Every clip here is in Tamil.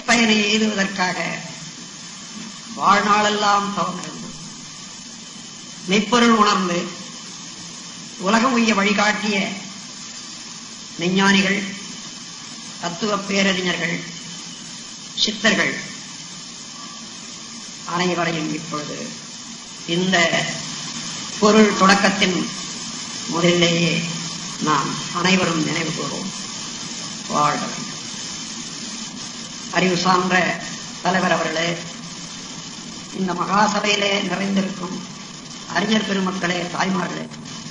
பயனை எய்துவதற்காக வாழ்நாளெல்லாம் தவம் இருந்து மெய்ப்பொருள் உணர்ந்து உலகம் உய்ய வழிகாட்டிய விஞ்ஞானிகள் தத்துவ பேரறிஞர்கள் சித்தர்கள் அனைவரையும் இப்பொழுது இந்த பொருள் தொடக்கத்தின் முதலிலேயே நாம் அனைவரும் நினைவு கூறுவோம் வாழ்க வேண்டும். அறிவு சார்ந்த தலைவர் அவர்களே இந்த மகாசபையிலே நிறைந்திருக்கும் அறிஞர் பெருமக்களே தாய்மார்களே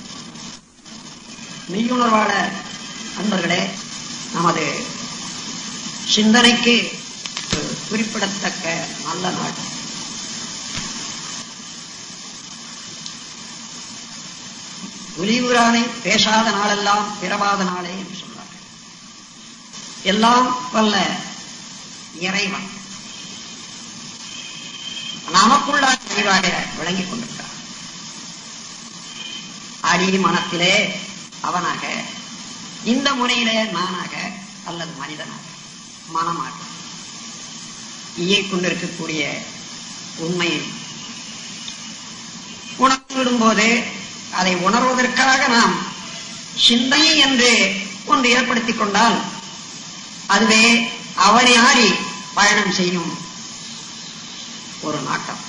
மெய்யுணர்வாளர் அன்பர்களே நமது சிந்தனைக்கு ஒரு குறிப்பிடத்தக்க நல்ல நாள் ஒலிவுரானை பேசாத நாளெல்லாம் பிறவாத நாளே என்று சொல்றார் எல்லாம் வல்ல இறைவன் நமக்குள்ள தெளிவாக விளங்கிக் கொண்டிருக்கிறார் அடி மனத்திலே அவனாக இந்த முனையிலே நானாக அல்லது மனிதனாக மனமாக இயைக் கொண்டிருக்கக்கூடிய உண்மையை உணர்ந்து விடும்போது அதை உணர்வதற்காக நாம் சிந்தனை என்று ஒன்று ஏற்படுத்திக் கொண்டால் அதுவே அவனை ஆடி பயணம் செய்யும் ஒரு நாட்டம்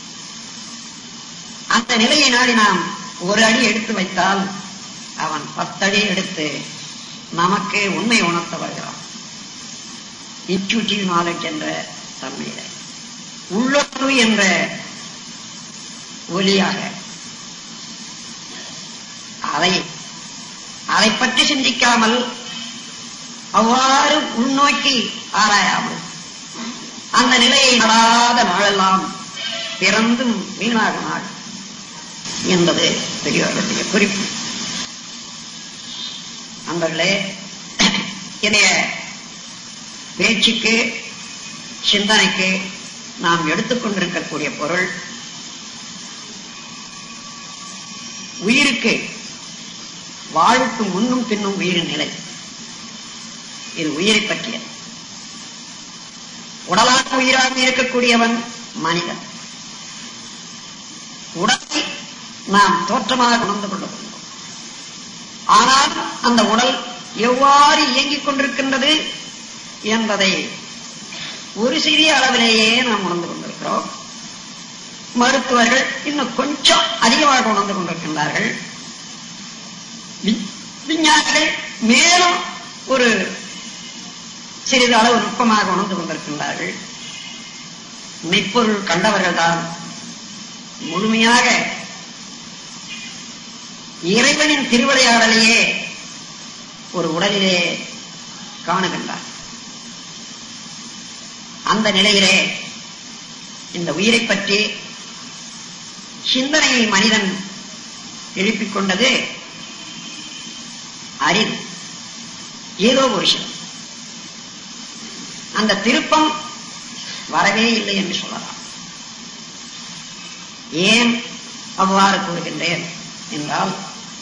அந்த நிலையை நாடி நாம் ஒரு அடி எடுத்து வைத்தால் அவன் பத்தடி எடுத்து நமக்கு உண்மை உணர்த்த வருகிறான் இன்ட்யூட்டிவ் நாலேஜ் என்ற தன்மையில உள்ளுணர்வு என்ற ஒலியாக அதை அதை பற்றி சிந்திக்காமல் அவ்வாறு உள்நோக்கி ஆராயாமல் அந்த நிலையை நடாத நாளெல்லாம் பிறந்தும் வீணாக நாள் என்பது பெரியவர்களுடைய குறிப்பு நண்பர்களே என்னைய பேச்சுக்கு சிந்தனைக்கு நாம் எடுத்துக்கொண்டிருக்கக்கூடிய பொருள் உயிருக்கு வாழ்வுக்கு முன்னும் பின்னும் உயிரின் நிலை இது உயிரை பற்றியது உடலாக உயிராக இருக்கக்கூடியவன் மனிதன் உடலை நாம் தோற்றமாக உணர்ந்து கொள்ள முடியும் ஆனால் அந்த உடல் எவ்வாறு இயங்கிக் கொண்டிருக்கின்றது என்பதை ஒரு சிறிய அளவிலேயே நாம் உணர்ந்து கொண்டிருக்கிறோம் மருத்துவர்கள் இன்னும் கொஞ்சம் அதிகமாக உணர்ந்து கொண்டிருக்கின்றார்கள் வி- விஞ்ஞானிகள் மேலும் ஒரு சிறிது அளவு நுட்பமாக உணர்ந்து கொண்டிருக்கின்றார்கள் மெய்ப்பொருள் கண்டவர்கள்தான் முழுமையாக இறைவனின் திருவிளையாடலையே ஒரு உடலிலே காணுகின்றார் அந்த நிலையிலே இந்த உயிரை பற்றி சிந்தனையை மனிதன் எழுப்பிக் கொண்டது அறிவு ஏதோ ஒரு விஷயம் அந்த திருப்பம் வரவே இல்லை என்று சொல்லலாம் ஏன் அவ்வாறு கூறுகின்றேன் என்றால்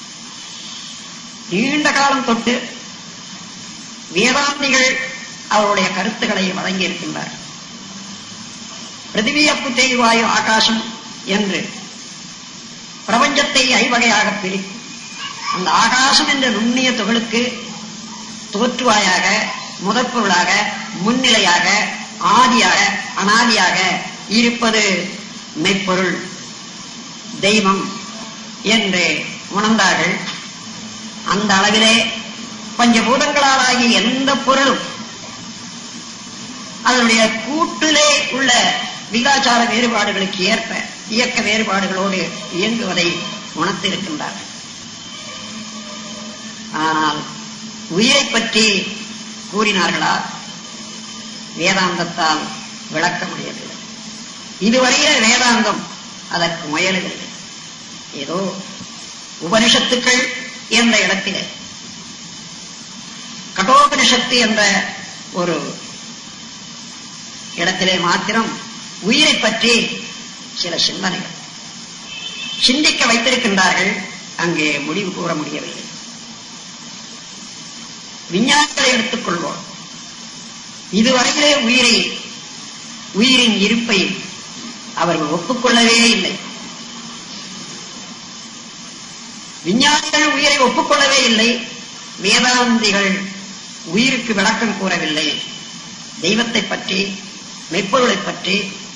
நீண்ட காலம் தொட்டு வேதாந்திகள் அவருடைய கருத்துக்களை வழங்கி இருக்கின்றார் பிருத்திவியப்பு தேய்வாயு ஆகாசம் என்று பிரபஞ்சத்தை ஐவகையாக பிரித்து அந்த ஆகாசம் என்ற நுண்ணிய துகளுக்கு தோற்றுவாயாக முதற்பொருளாக முன்னிலையாக ஆதியாக அனாதியாக இருப்பது மெய்ப்பொருள் தெய்வம் என்று உணர்ந்தார்கள் அந்த அளவிலே பஞ்சபூதங்களாலாகிய எந்த பொருளும் அதனுடைய கூட்டிலே உள்ள விகாச்சார வேறுபாடுகளுக்கு ஏற்ப இயக்க வேறுபாடுகளோடு இயங்குவதை உணர்த்திருக்கின்றார்கள் ஆனால் உயிரை பற்றி கூறினார்களா வேதாந்தத்தால் விளக்க முடியவில்லை இதுவரையில வேதாந்தம் அதற்கு முயலவில்லை ஏதோ உபனிஷத்துக்கள் என்ற இடத்திலே கடோபனிஷத்து என்ற ஒரு இடத்திலே மாத்திரம் உயிரை பற்றி சில சிந்தனைகள் சிந்திக்க வைத்திருக்கின்றார்கள் அங்கே முடிவு கூற முடியவில்லை விஞ்ஞானங்களை எடுத்துக்கொள்வோம் இதுவரையிலே உயிரை உயிரின் இருப்பை அவர்கள் ஒப்புக்கொள்ளவே இல்லை விஞ்ஞானிகள் உயிரை ஒப்புக்கொள்ளவே இல்லை வேதாந்திகள் உயிருக்கு விளக்கம் கூறவில்லை தெய்வத்தை பற்றி மெய்ப்பொருளை பற்றி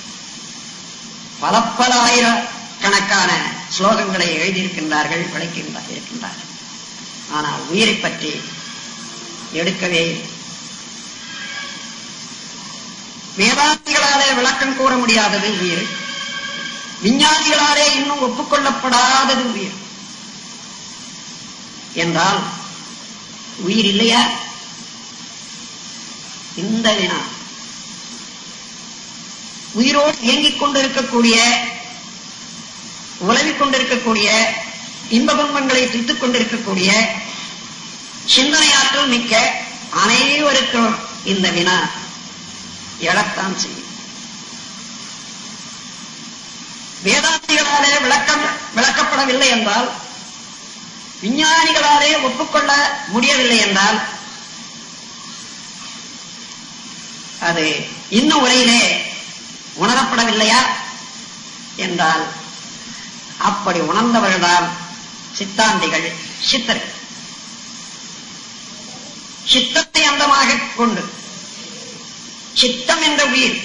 பல பல ஆயிரக்கணக்கான ஸ்லோகங்களை எழுதியிருக்கின்றார்கள் விளக்கியிருந்தார் இருக்கின்றார்கள் ஆனால் உயிரை பற்றி எடுக்கவே இல்லை. வேதாந்திகளாலே விளக்கம் கூற முடியாதது உயிர் விஞ்ஞானிகளாலே இன்னும் ஒப்புக்கொள்ளப்படாதது உயிர் என்றால் உயிர் இல்லையா இந்த வினா உயிரோடு இயங்கிக் கொண்டிருக்கக்கூடிய உலவிக் கொண்டிருக்கக்கூடிய இன்ப துன்பங்களை துய்த்துக் கொண்டிருக்கக்கூடிய சிந்தனை ஆற்றல் மிக்க அனைவருக்கும் இந்த வினா எழத்தான் செய்யும் வேதாந்திகளாலே விளக்கம் விளக்கப்படவில்லை என்றால் விஞ்ஞானிகளாலே ஒப்புக்கொள்ள முடியவில்லை என்றால் அது இன்னும் உரையிலே உணரப்படவில்லையா என்றால் அப்படி உணர்ந்தவர்கள்தான் சித்தாந்திகள் சித்தர்கள் சித்தத்தை அந்தமாக கொண்டு சித்தம் என்ற உயிர்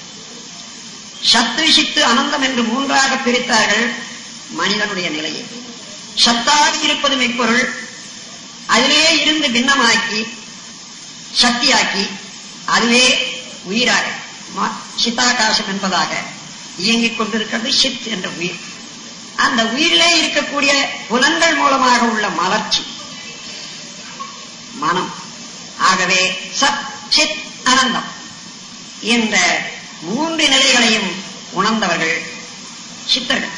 சத்து சித்து அனந்தம் என்று மூன்றாக பிரித்தார்கள் மனிதனுடைய நிலையை சத்தாக இருப்பது மெய்ப்பொருள் அதிலே இருந்து பின்னமாக்கி சக்தியாக்கி அதுவே உயிராக ம- சித்தாகாசம் என்பதாக இயங்கிக் கொண்டிருக்கிறது சித் என்ற உயிர் அந்த உயிரிலே இருக்கக்கூடிய புலன்கள் மூலமாக உள்ள மலர்ச்சி மனம் ஆகவே சத் சித் அனந்தம் என்ற மூன்று நிலைகளையும் உணர்ந்தவர்கள் சித்தர்கள்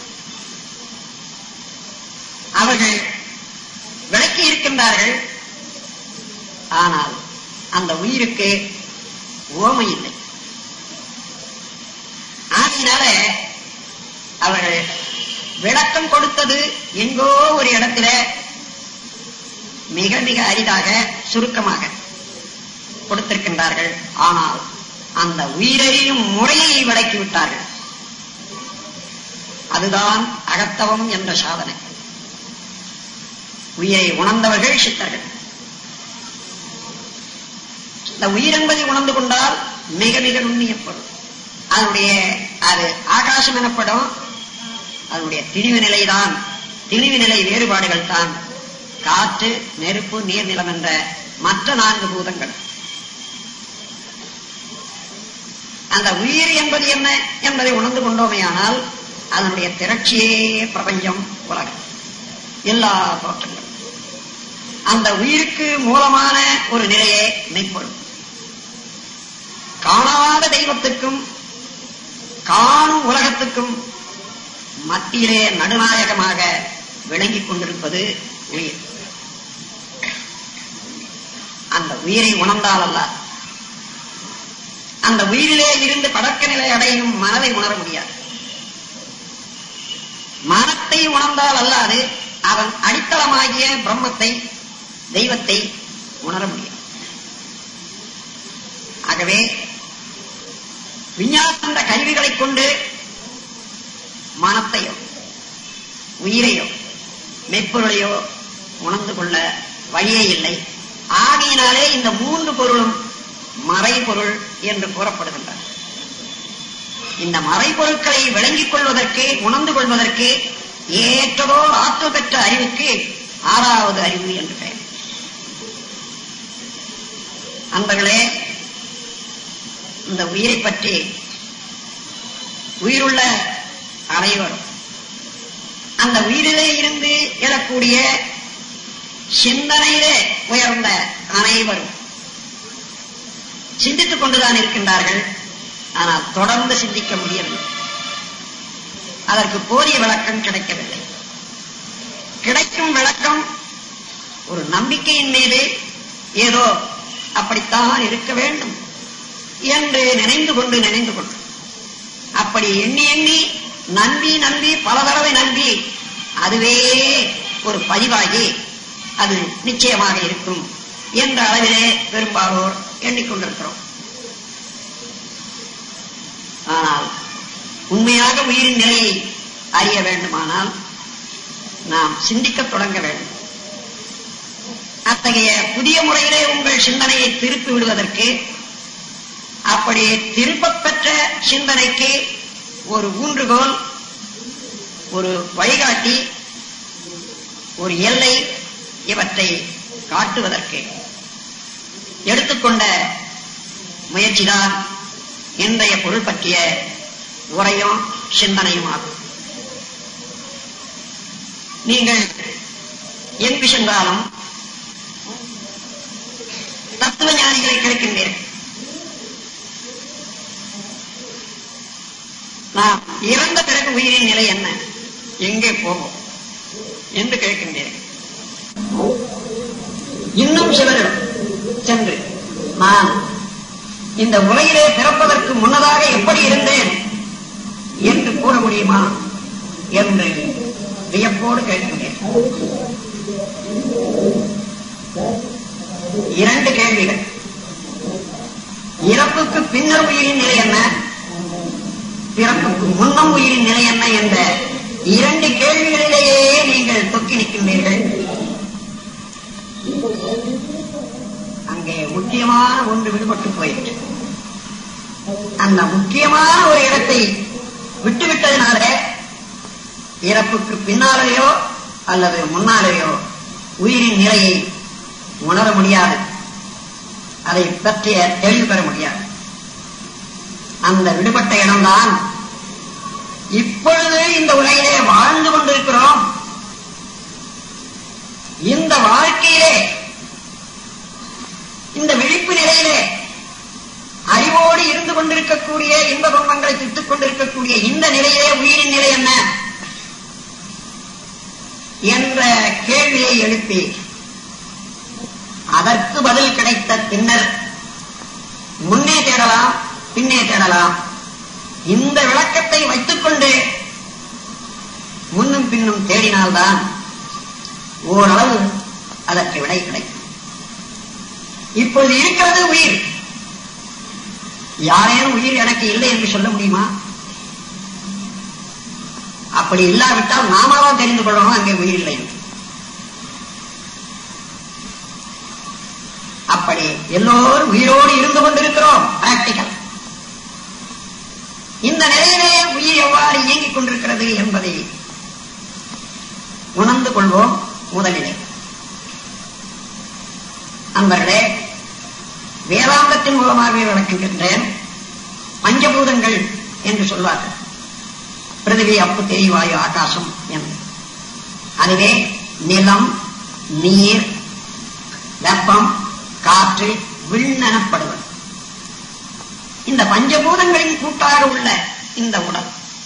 அவர்கள் விளக்கி இருக்கின்றார்கள் ஆனால் அந்த உயிருக்கு ஓமை இல்லை ஆகையினால அவர்கள் விளக்கம் கொடுத்தது எங்கோ ஒரு இடத்துல மிக மிக அரிதாக சுருக்கமாக கொடுத்திருக்கின்றார்கள் ஆனால் அந்த உயிரையும் முறையை விளக்கி விட்டார்கள் அதுதான் அகத்தவம் என்ற சாதனை உயிரை உணர்ந்தவர்கள் சித்தர்கள் இந்த உயிர் என்பதை உணர்ந்து கொண்டால் மிக மிக நுண்ணியப்படும் அதனுடைய அது ஆகாசம் எனப்படும் அதனுடைய திணிவு நிலைதான் திணிவு நிலை வேறுபாடுகள் தான் காற்று நெருப்பு நீர் நிலம் என்ற மற்ற நான்கு பூதங்கள் அந்த உயிர் என்பது என்ன என்பதை உணர்ந்து கொண்டோமேயானால் அதனுடைய திரட்சியே பிரபஞ்சம் உலகம் எல்லா தோற்றங்களும் அந்த உயிருக்கு மூலமான ஒரு நிலையே மெய்ப்பொருள் காணாத தெய்வத்துக்கும் காணும் உலகத்துக்கும் மத்தியிலே நடுநாயகமாக விளங்கிக் கொண்டிருப்பது உயிர் அந்த உயிரை உணர்ந்தால் அல்ல அந்த உயிரிலே இருந்து படக்க நிலை அடையும் மனதை உணர முடியாது மனத்தை உணர்ந்தால் அல்லாது அவன் அடித்தளமாகிய பிரம்மத்தை தெய்வத்தை உணர முடியாது ஆகவே விஞ்ஞான என்ற கருவிகளைக் கொண்டு மனத்தையோ உயிரையோ மெய்ப்பொருளையோ உணர்ந்து கொள்ள வழியே இல்லை ஆகையினாலே இந்த மூன்று பொருளும் மறைபொருள் என்று கூறப்படுகின்றன இந்த மறைபொருட்களை விளங்கிக் கொள்வதற்கு உணர்ந்து கொள்வதற்கு ஏற்றதோ ஆற்றல் பெற்ற அறிவுக்கு ஆறாவது அறிவு என்று பெயர் அன்பர்களே இந்த உயிரை பற்றி உயிருள்ள அனைவரும் அந்த உயிரிலே இருந்து எழக்கூடிய சிந்தனையிலே உயர்ந்த அனைவரும் சிந்தித்துக் கொண்டுதான் இருக்கின்றார்கள் ஆனால் தொடர்ந்து சிந்திக்க முடியவில்லை அதற்கு போதிய விளக்கம் கிடைக்கவில்லை கிடைக்கும் விளக்கம் ஒரு நம்பிக்கையின் மீது ஏதோ அப்படித்தான் இருக்க வேண்டும் என்று நினைந்து கொண்டு நினைந்து கொண்டு அப்படி எண்ணி எண்ணி நம்பி நம்பி பல தடவை நம்பி அதுவே ஒரு பதிவாகி அது நிச்சயமாக இருக்கும் என்ற அளவிலே பெரும்பாலோர் எண்ணிக்கொண்டிருக்கிறோம் ஆனால் உண்மையாக உயிரின் நிலையை அறிய வேண்டுமானால் நாம் சிந்திக்கத் தொடங்க வேண்டும் அத்தகைய புதிய முறையிலே உங்கள் சிந்தனையை திருப்பி விடுவதற்கு அப்படி திருப்பப் பெற்ற சிந்தனைக்கு ஒரு ஊன்றுகோல் ஒரு வழிகாட்டி ஒரு எல்லை இவற்றை காட்டுவதற்கு எடுத்துக்கொண்ட முயற்சிதான் இன்றைய பொருள் பற்றிய உரையும் சிந்தனையும் ஆகும் நீங்கள் எங்கு சென்றாலும் தத்துவ ஞானிகளை கிடைக்கின்றீர்கள் நாம் இறந்த பிறகு உயிரின் நிலை என்ன எங்கே போவோம் என்று கேட்கின்றீர்கள் இன்னும் சிலர் சென்று நான் இந்த உலகிலே பிறப்பதற்கு முன்னதாக எப்படி இருந்தேன் என்று கூற முடியுமா என்று வியப்போடு கேட்கின்றேன் இரண்டு கேள்விகள் இறப்புக்கு பின்னர் உயிரின் நிலை என்ன பிறப்புக்கு முன்னம் உயிரின் நிலை என்ன என்ற இரண்டு கேள்விகளிலேயே நீங்கள் தொக்கி நிற்கின்றீர்கள் அங்கே முக்கியமான ஒன்று விடுபட்டு போயிற்று அந்த முக்கியமான ஒரு இடத்தை விட்டுவிட்டதுனால இறப்புக்கு பின்னாலேயோ அல்லது முன்னாலேயோ உயிரின் நிலையை உணர முடியாது அதை பற்றிய தெளிவு பெற முடியாது அந்த விடுபட்ட இடம்தான் இப்பொழுது இந்த உலகிலே வாழ்ந்து கொண்டிருக்கிறோம் இந்த வாழ்க்கையிலே இந்த விழிப்பு நிலையிலே அறிவோடு இருந்து கொண்டிருக்கக்கூடிய இன்ப துன்பங்களை திட்டுக் கொண்டிருக்கக்கூடிய இந்த நிலையிலே உயிரின் நிலை என்ன என்ற கேள்வியை எழுப்பி அதற்கு பதில் கிடைத்த பின்னர் முன்னே தேடலாம் பின்னே தேடலாம் இந்த விளக்கத்தை வைத்துக் கொண்டு முன்னும் பின்னும் தேடினால்தான் ஓரளவு அதற்கு விடை கிடைக்கும் இப்பொழுது இருக்கிறது உயிர் யாரேனும் உயிர் எனக்கு இல்லை என்று சொல்ல முடியுமா அப்படி இல்லாவிட்டால் நாமதான் தெரிந்து கொள்ளணும் அங்கே உயிர் இல்லை என்று அப்படி எல்லோரும் உயிரோடு இருந்து கொண்டிருக்கிறோம் பிராக்டிக்கல் இந்த நிலையிலே உயிர் எவ்வாறு இயங்கிக் கொண்டிருக்கிறது என்பதை உணர்ந்து கொள்வோம் முதலிலே நண்பர்களே வேதாந்தத்தின் மூலமாக விளக்குகின்றேன் பஞ்சபூதங்கள் என்று சொல்வார்கள் பிருத்திவி அப்பு தெரிவாயு ஆகாசம் என்று அதுவே நிலம் நீர் வெப்பம் காற்று விண்ணெனப்படுவது இந்த பஞ்சபூதங்களின் கூட்டாக உள்ள இந்த உடல்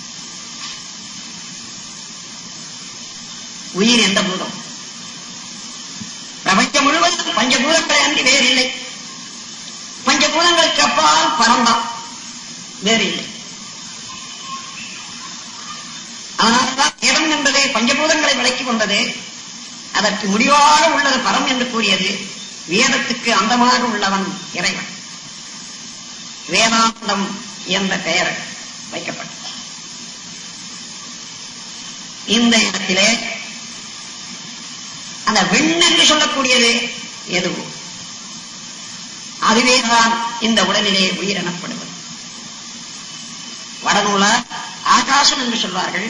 உயிர் எந்த பூதம் பிரபஞ்சம் முழுவதும் பஞ்சபூதங்களை அன்றி வேறு இல்லை பஞ்சபூதங்களுக்கு அப்பால் பரந்தான் வேறு இல்லை அதனால்தான் இடம் என்பதை பஞ்சபூதங்களை விளக்கிக் கொண்டது அதற்கு முடிவாக உள்ளது பரம் என்று கூறியது வேதத்துக்கு அந்தமாக உள்ளவன் இறைவன் வேதாந்தம் என்ற பெயர் வைக்கப்பட்டது இந்த இடத்திலே அந்த விண் என்று சொல்லக்கூடியது எதுவோ அதுவேதான் இந்த உடலிலே உயிர் எனப்படுவது வடநூலார் ஆகாசம் என்று சொல்வார்கள்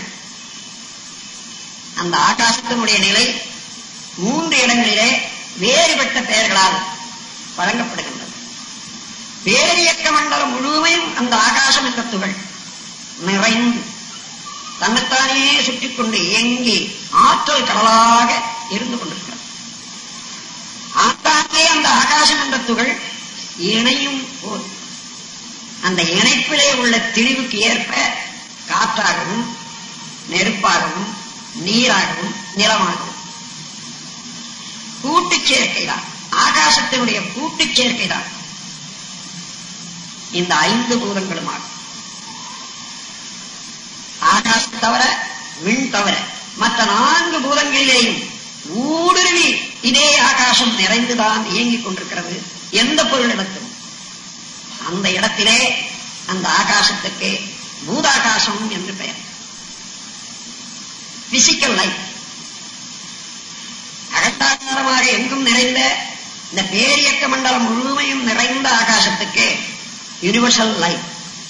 அந்த ஆகாசத்தினுடைய நிலை மூன்று இடங்களிலே வேறுபட்ட பெயர்களால் வழங்கப்படுகின்றது பேரியக்க மண்டலம் முழுமையும் அந்த ஆகாசம் என்ற துகள் நிறைந்து தன்னைத்தானே சுற்றிக் கொண்டு இயங்கி ஆற்றல் கடலாக இருந்து கொண்டிருக்கிறது ஆத்தானே அந்த ஆகாசம் என்ற துகள் இணையும் போது அந்த இணைப்பிலே உள்ள திரிவுக்கு ஏற்ப காற்றாகவும் நெருப்பாகவும் நீராகவும் நிலமாகவும் கூட்டுச் சேர்க்கைதான் ஆகாசத்தினுடைய கூட்டுச் சேர்க்கைதான் இந்த ஐந்து பூதங்களுமாகும் ஆகாசம் தவிர விண் தவிர மற்ற நான்கு பூதங்களிலேயும் ஊடுருவி இதே ஆகாசம் நிறைந்துதான் இயங்கிக் கொண்டிருக்கிறது எந்த பொருளிடத்திலும் அந்த இடத்திலே அந்த ஆகாசத்துக்கு பூதாகாசம் என்று பெயர் பிசிக்கல் லைஃப் அகட்டாகாரமாக எங்கும் நிறைந்த இந்த பேரியக்க மண்டலம் முழுமையும் நிறைந்த ஆகாசத்துக்கு யூனிவர்சல் லைஃப்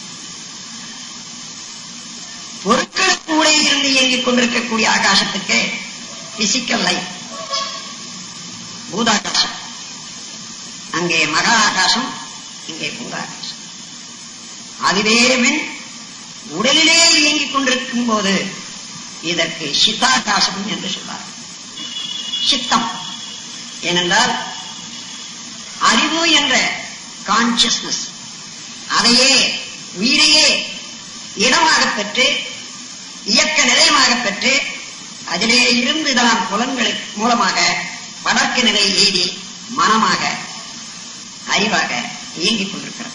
பொருட்களுக்கு கூட இருந்து இயங்கிக் கொண்டிருக்கக்கூடிய ஆகாசத்துக்கு பிசிக்கல் லைஃப் பூதாகாசம் அங்கே மகா ஆகாசம் இங்கே பூதாகாசம் அதுவே மின் உடலிலே இயங்கிக் கொண்டிருக்கும் போது இதற்கு சித்தாகாசம் என்று சொல்வார் சித்தம் ஏனென்றால் அறிவு என்ற கான்சியஸ்னஸ் அதையே உயிரையே இடமாக பெற்று இயக்க நிலையமாக பெற்று அதிலே இருந்துதான் புலன்கள் மூலமாக படக்க நிலை எய்தி மனமாக அறிவாக இயங்கிக் கொண்டிருக்கிறது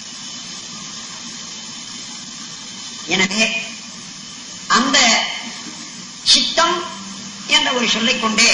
எனவே அந்த சித்தம் என்ற ஒரு சொல்லைக் கொண்டே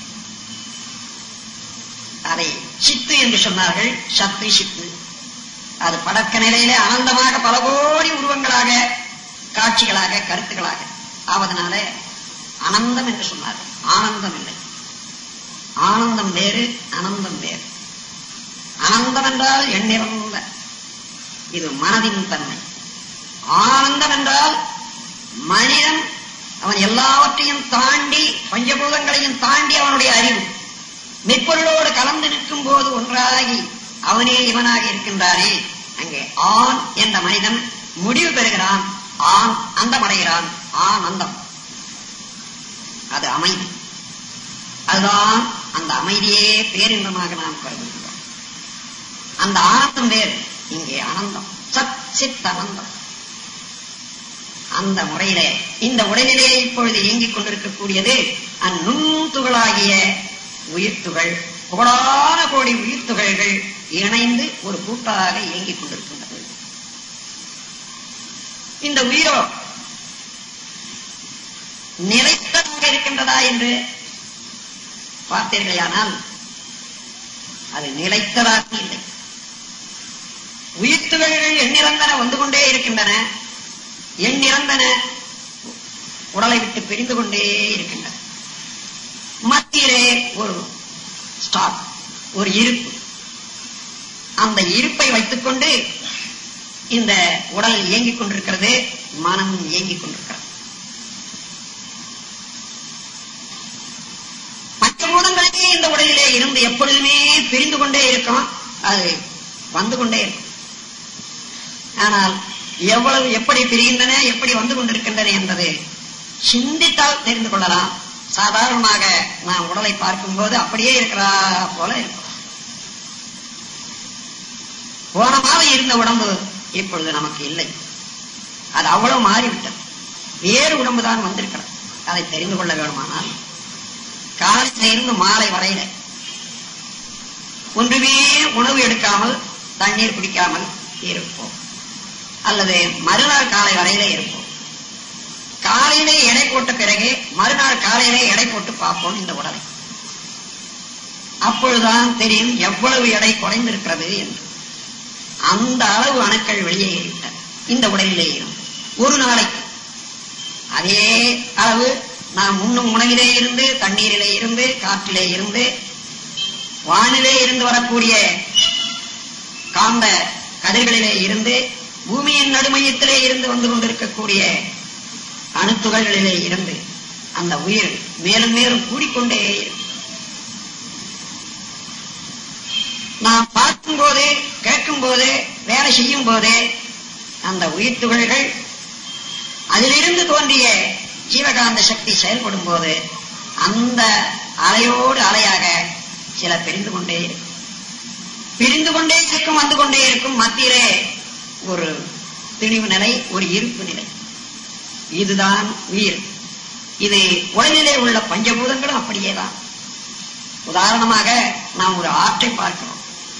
அதை சித்து என்று சொன்னார்கள் சத்து சித்து அது படக்க நிலையிலே ஆனந்தமாக பல கோடி உருவங்களாக காட்சிகளாக கருத்துக்களாக ஆவதனால அனந்தம் என்று சொன்னார்கள் ஆனந்தம் இல்லை ஆனந்தம் வேறு அனந்தம் வேறு அனந்தம் என்றால் எண்ணிறந்த இது மனதின் தன்மை ஆனந்தம் என்றால் மனிதன் அவன் எல்லாவற்றையும் தாண்டி பஞ்சபூதங்களையும் தாண்டி அவனுடைய அறிவு மெய்ப்பொருளோடு கலந்து நிற்கும் போது ஒன்றாகி அவனே இவனாக இருக்கின்றானே அங்கே ஆண் என்ற மனிதன் முடிவு பெறுகிறான் ஆண் அந்தமடைகிறான் ஆனந்தம் அது அமைதி அதுதான் அந்த அமைதியே பேரின்பமாக நாம் கருதுகிறோம் அந்த ஆனந்தம் வேறு இங்கே ஆனந்தம் சத் சித் ஆனந்தம் அந்த முறையிலே இந்த உடலிலே இப்பொழுது இயங்கிக் கொண்டிருக்கக்கூடியது அந்நுண்துகளாகிய உயிர்த்துகள் கோடான கோடி உயிர்த்துகள்கள் இணைந்து ஒரு கூட்டாக இயங்கிக் கொண்டிருக்கின்றது இந்த உயிரோ நிலைத்ததாக இருக்கின்றதா என்று பார்த்தீர்களானால் அது நிலைத்ததாக இல்லை உயிர்த்துகள்கள் எண்ணிறந்தன வந்து கொண்டே இருக்கின்றன எண்ணிறந்தன உடலை விட்டு பிரிந்து கொண்டே இருக்கின்றன மத்தியிலே ஒரு ஸ்டாக் ஒரு இருப்பு அந்த இருப்பை வைத்துக்கொண்டு இந்த உடல் இயங்கிக் கொண்டிருக்கிறது மனம் இயங்கிக் கொண்டிருக்கிறது பஞ்சபூதங்களே இந்த உடலிலே இருந்து எப்பொழுதுமே பிரிந்து கொண்டே இருக்கும் அது வந்து கொண்டே இருக்கும் ஆனால் எவ்வளவு எப்படி பிரிகின்றன எப்படி வந்து கொண்டிருக்கின்றன என்பது சிந்தித்தால் தெரிந்து கொள்ளலாம் சாதாரணமாக நாம் உடலை பார்க்கும்போது அப்படியே இருக்கிறா போல இருக்கும் போன மாதம் இருந்த உடம்பு இப்பொழுது நமக்கு இல்லை அது அவ்வளவு மாறிவிட்டது வேறு உடம்பு தான் வந்திருக்கிறது அதை தெரிந்து கொள்ள வேண்டுமானால் காலையில இருந்து மாலை வரையில ஒன்றுமே உணவு எடுக்காமல் தண்ணீர் குடிக்காமல் இருப்போம் அல்லது மறுநாள் காலை வரையில இருப்போம் காலையிலே எடை போட்ட பிறகு மறுநாள் காலையிலே எடை போட்டு பார்ப்போம் இந்த உடலை அப்பொழுதுதான் தெரியும் எவ்வளவு எடை குறைந்திருக்கிறது என்று அந்த அளவு அணுக்கள் வெளியேறிவிட்டன இந்த உடலிலே இருந்து ஒரு நாளைக்கு அதே அளவு நாம் உண்ணும் உணவிலே இருந்து தண்ணீரிலே இருந்து காற்றிலே இருந்து வானிலே இருந்து வரக்கூடிய காந்த கதிர்களிலே இருந்து பூமியின் நடுமையத்திலே இருந்து வந்து கொண்டிருக்கக்கூடிய அணுத்துகள்களிலே இருந்து அந்த உயிர் மேலும் மேலும் கூடிக்கொண்டே இருக்கும் நாம் பார்க்கும் போது கேட்கும் போது வேலை செய்யும் போது அந்த உயிர் துகள்கள் அதிலிருந்து தோன்றிய ஜீவகாந்த சக்தி செயல்படும் போது அந்த அலையோடு அலையாக சில பிரிந்து கொண்டே இருக்கும் பிரிந்து கொண்டே இருக்கும் வந்து கொண்டே இருக்கும் மத்தியிலே ஒரு திணிவு நிலை ஒரு இருப்பு நிலை இதுதான் உயிர் இது உடலிலே உள்ள பஞ்சபூதங்களும் அப்படியே தான் உதாரணமாக நாம் ஒரு ஆற்றை பார்க்கிறோம்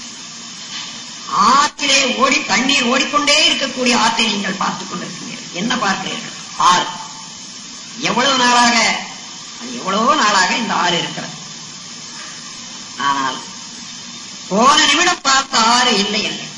ஆற்றிலே ஓடி தண்ணீர் ஓடிக்கொண்டே இருக்கக்கூடிய ஆற்றை நீங்கள் பார்த்துக் கொண்டிருக்கிறீர்கள் என்ன பார்க்கிறீர்கள் ஆறு எவ்வளவு நாளாக அது எவ்வளவோ நாளாக இந்த ஆறு இருக்கிறது ஆனால் போன நிமிடம் பார்த்த ஆறு இல்லை என்று